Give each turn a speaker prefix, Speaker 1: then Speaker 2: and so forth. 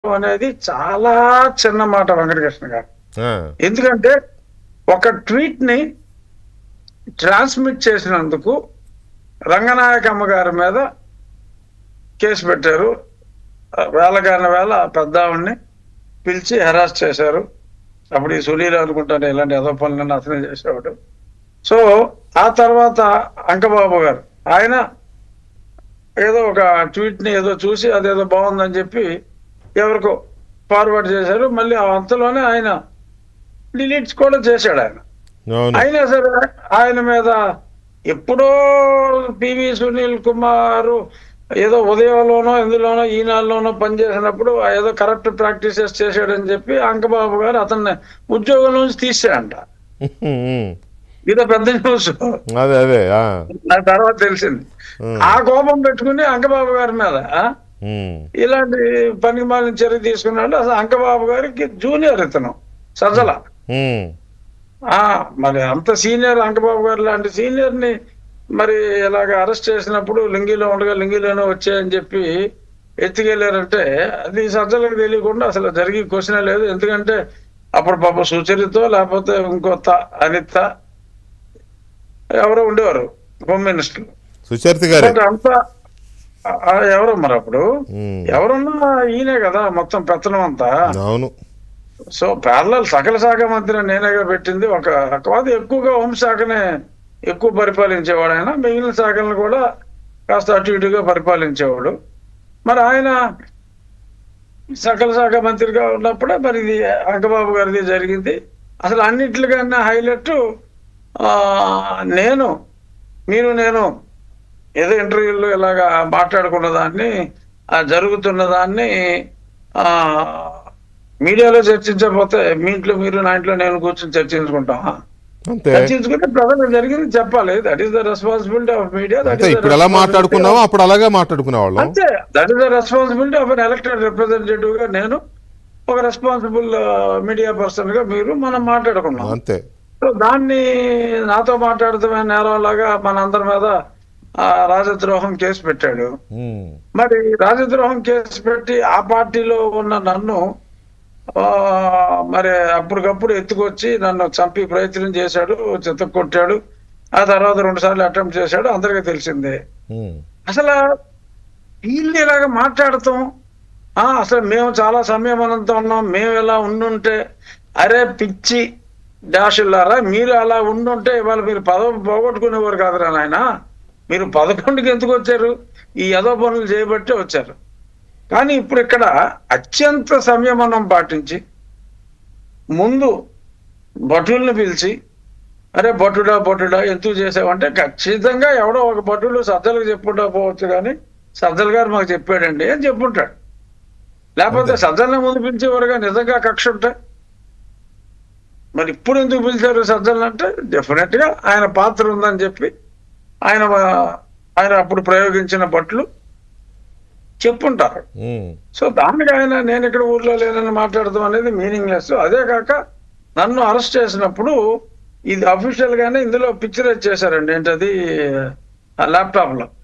Speaker 1: అనేది చాలా చిన్న మాట వెంకటకృష్ణ గారు
Speaker 2: ఆ,
Speaker 1: ఎందుకంటే ఒక ట్వీట్ ని ట్రాన్స్మిట్ చేసినందుకు రంగనాయకమ్మ గారి మీద కేసు పెట్టారు వేళగాని వేళ పెద్ద ఆవిడ్ని పిలిచి హెరాస్ చేశారు అప్పుడు ఈ సునీల్ అనుకుంటాను ఇలాంటి ఏదో పనులను అతనే చేసేవాడు సో ఆ తర్వాత అంకబాబు గారు ఆయన ఏదో ఒక ట్వీట్ ని ఏదో చూసి అదేదో బాగుందని చెప్పి ఎవరికో ఫార్వర్డ్ చేశారు మళ్ళీ ఆ అంతలోనే ఆయన డిలీట్స్ కూడా చేశాడు ఆయన
Speaker 2: అవును
Speaker 1: అయినా సరే ఆయన మీద ఎప్పుడో పివి సునీల్ కుమార్ ఏదో ఉదయంలోనో ఎందులోనో ఈనాడులోనో పనిచేసినప్పుడు ఏదో కరెక్ట్ ప్రాక్టీసెస్ చేశాడని చెప్పి అంకబాబు గారు అతన్ని ఉద్యోగం నుంచి తీసాడంట
Speaker 2: ఉమ్,
Speaker 1: ఇది పెద్ద న్యూస్
Speaker 2: అదే అదే ఆ,
Speaker 1: నాకు తర్వాత తెలిసింది
Speaker 2: ఉమ్,
Speaker 1: ఆ కోపం పెట్టుకుని అంకబాబు గారి మీద
Speaker 2: ఉమ్,
Speaker 1: ఇలాంటి పనికి మాలిన చర్య తీసుకున్నాడు అసలు అంకబాబు గారికి జూనియర్ ఇతను సజ్జల
Speaker 2: ఉమ్,
Speaker 1: ఆ మరి అంత సీనియర్ అంకబాబు గారు లాంటి సీనియర్ ని మరి ఇలాగ అరెస్ట్ చేసినప్పుడు లింగిలో ఉండగా లింగిలోనే వచ్చాయని చెప్పి ఎత్తుకెళ్ళారంటే అది సజ్జలకు తెలియకుండా అసలు జరిగి క్వశ్చన్ లేదు ఎందుకంటే అప్పుడు పాప సుచరితో లేకపోతే ఇంకో త- అనిత ఎవరో ఉండేవారు హోమ్ మినిస్టర్
Speaker 2: సుచరిత గారే
Speaker 1: బట్ అంతా ఆ- ఆ ఎవరు మరి అప్పుడు
Speaker 2: ఉమ్,
Speaker 1: ఎవరున్నా ఈయనే కదా మొత్తం పెత్తనం అంతా
Speaker 2: అవును
Speaker 1: సో ప్యారలల్ సకల శాఖ మంత్రి నేనేగా పెట్టింది ఒక కాదు ఎక్కువగా హోంశాఖనే ఎక్కువ పరిపాలించేవాడు ఆయన మిగిలిన శాఖలను కూడా కాస్త అటు ఇటుగా పరిపాలించేవాడు మరి ఆయన సకల శాఖ మంత్రిగా ఉన్నప్పుడే మరి ఇది అంకబాబు గారిది జరిగింది అసలు అన్నిట్లుకన్నా హైలైట్ నేను మీరు నేను ఏదో ఇంటర్వ్యూలో ఇలాగా మాట్లాడుకున్న దాన్ని ఆ జరుగుతున్న దాన్ని ఆ మీడియాలో చర్చించకపోతే మీ ఇంట్లో మీరు నా ఇంట్లో నేను కూర్చొని చర్చించుకుంటాం
Speaker 2: అంతే
Speaker 1: చర్చించుకుంటే ప్రజలకు జరిగింది చెప్పాలి that is the responsibility of media
Speaker 2: అంతే ఇప్పుడు ఎలా మాట్లాడుకున్నామో అప్పుడు అలాగే మాట్లాడుకునేవాళ్ళం
Speaker 1: అంతే that is the responsibility of unelected representative గా నేను ఒక రెస్పాన్సిబుల్ మీడియా పర్సన్ గా మీరు మనం మాట్లాడుకున్నాం
Speaker 2: అంతే
Speaker 1: సో దాన్ని నాతో మాట్లాడుతామే నేరంలాగా మనందరి మీద ఆ, రాజద్రోహం కేసు పెట్టాడు
Speaker 2: ఉమ్,
Speaker 1: మరి రాజద్రోహం కేసు పెట్టి ఆ పార్టీలో ఉన్న నన్ను ఆ, మరి అప్పటికప్పుడు ఎత్తుకొచ్చి నన్ను చంపి ప్రయత్నం చేశాడు చిత్త కొట్టాడు ఆ తర్వాత రెండు సార్లు అటెంప్ట్ చేశాడు అందరికీ తెలిసిందే
Speaker 2: ఉమ్,
Speaker 1: అసలు వీళ్ళు ఇలాగ మాట్లాడతాం ఆ, అసలు మేము చాలా సంయమనంతో ఉన్నాం మేము ఇలా ఉండుంటే అరే పిచ్చి డాషుల్లారా మీరు అలా ఉండుంటే ఇవాళ మీరు పదవి పోగొట్టుకునేవారు కాదురా నాయన మీరు పదకొండుకి ఎందుకు వచ్చారు ఈ యదో పనులు చేయబట్టే వచ్చారు కానీ ఇప్పుడు ఇక్కడ అత్యంత సంయమనం పాటించి ముందు భటుల్ని పిలిచి అరే భటుడా భటుడా ఎందుకు చేసావంటే ఖచ్చితంగా ఎవడో ఒక భటుడు సజ్జలకు చెప్పుకుంటా పోవచ్చు కానీ సజ్జల గారు మాకు చెప్పాడండి అని చెప్పుంటాడు లేకపోతే సజ్జల్ని ముందు పిలిచేవారుగా నిజంగా కక్ష ఉంటే మరి ఇప్పుడు ఎందుకు పిలిచారు సజ్జలను అంటే డెఫినెట్ గా ఆయన పాత్ర ఉందని చెప్పి ఆయన ఆయన అప్పుడు ప్రయోగించిన భట్లు చెప్పుంటారు
Speaker 2: ఉమ్,
Speaker 1: సో దానికి ఆయన నేను ఇక్కడ ఊర్లో లేనని మాట్లాడదాం అనేది మీనింగ్లెస్ అదే కాక నన్ను అరెస్ట్ చేసినప్పుడు ఇది అఫీషియల్ గానే ఇందులో పిక్చరైజ్ చేశారండి ఏంటది ల్యాప్టాప్ లో